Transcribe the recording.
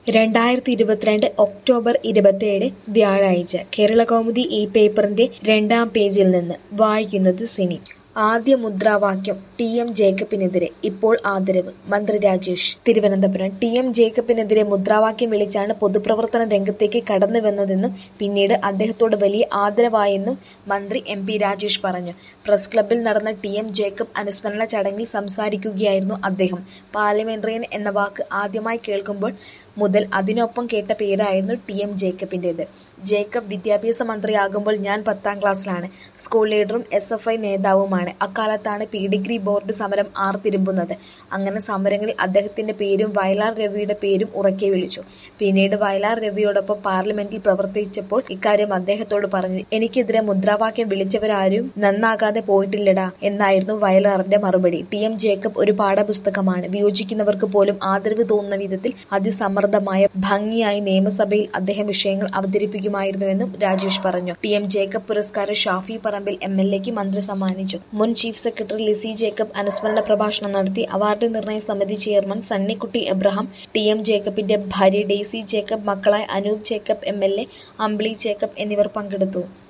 രണ്ടായിരത്തി ഇരുപത്തിരണ്ട് ഒക്ടോബർ ഇരുപത്തിയേഴ് വ്യാഴാഴ്ച കേരളകൗമുദി ഈ പേപ്പറിന്റെ രണ്ടാം പേജിൽ നിന്ന് വായിക്കുന്നത് സിനി ആദ്യ മുദ്രാവാക്യം ടി എം ജേക്കബിനെതിരെ ഇപ്പോൾ ആദരവ് മന്ത്രി രാജേഷ് തിരുവനന്തപുരം ടി എം ജേക്കബിനെതിരെ മുദ്രാവാക്യം വിളിച്ചാണ് പൊതുപ്രവർത്തന രംഗത്തേക്ക് കടന്നുവന്നതെന്നും പിന്നീട് അദ്ദേഹത്തോട് വലിയ ആദരവായെന്നും മന്ത്രി എം പി രാജേഷ് പറഞ്ഞു പ്രസ് ക്ലബ്ബിൽ നടന്ന ടി എം ജേക്കബ് അനുസ്മരണ ചടങ്ങിൽ സംസാരിക്കുകയായിരുന്നു അദ്ദേഹം പാർലമെന്ററിയൻ എന്ന വാക്ക് ആദ്യമായി കേൾക്കുമ്പോൾ മുതൽ അതിനൊപ്പം കേട്ട പേരായിരുന്നു ടി എം ജേക്കബിൻ്റേത് ജേക്കബ് വിദ്യാഭ്യാസ മന്ത്രിയാകുമ്പോൾ ഞാൻ പത്താം ക്ലാസ്സിലാണ് സ്കൂൾ ലീഡറും എസ് എഫ് ഐ നേതാവുമാണ് അക്കാലത്താണ് പി ഡിഗ്രി ബോർഡ് സമരം ആർത്തിരുമ്പുന്നത് അങ്ങനെ സമരങ്ങളിൽ അദ്ദേഹത്തിന്റെ പേരും വയലാർ രവിയുടെ പേരും ഉറക്കെ വിളിച്ചു പിന്നീട് വയലാർ രവിയോടൊപ്പം പാർലമെന്റിൽ പ്രവർത്തിച്ചപ്പോൾ ഇക്കാര്യം അദ്ദേഹത്തോട് പറഞ്ഞു എനിക്കെതിരെ മുദ്രാവാക്യം വിളിച്ചവരാരും നന്നാകാതെ പോയിട്ടില്ലടാ എന്നായിരുന്നു വയലാറിന്റെ മറുപടി ടി എം ജേക്കബ് ഒരു പാഠപുസ്തകമാണ് വിയോജിക്കുന്നവർക്ക് പോലും ആദരവ് തോന്നുന്ന വിധത്തിൽ അതിസമ്മർദ്ദമായ ഭംഗിയായി നിയമസഭയിൽ അദ്ദേഹം വിഷയങ്ങൾ അവതരിപ്പിക്കുമായിരുന്നുവെന്നും രാജേഷ് പറഞ്ഞു ടി എം ജേക്കബ് പുരസ്കാരം ഷാഫി പറമ്പിൽ എം എൽ എക്ക് മന്ത്രി സമ്മാനിച്ചു മുൻ ചീഫ് സെക്രട്ടറി ലിസി ജേക്കബ് അനുസ്മരണ പ്രഭാഷണം നടത്തി അവാർഡ് നിർണയ സമിതി chairman Sunnykutty Abraham T M ജേക്കബിന്റെ ഭാര്യ ഡെയ്സി ജേക്കബ് മക്കളായ Anoop Jacob M L A Ambili Jacob എന്നിവർ പങ്കെടുത്തു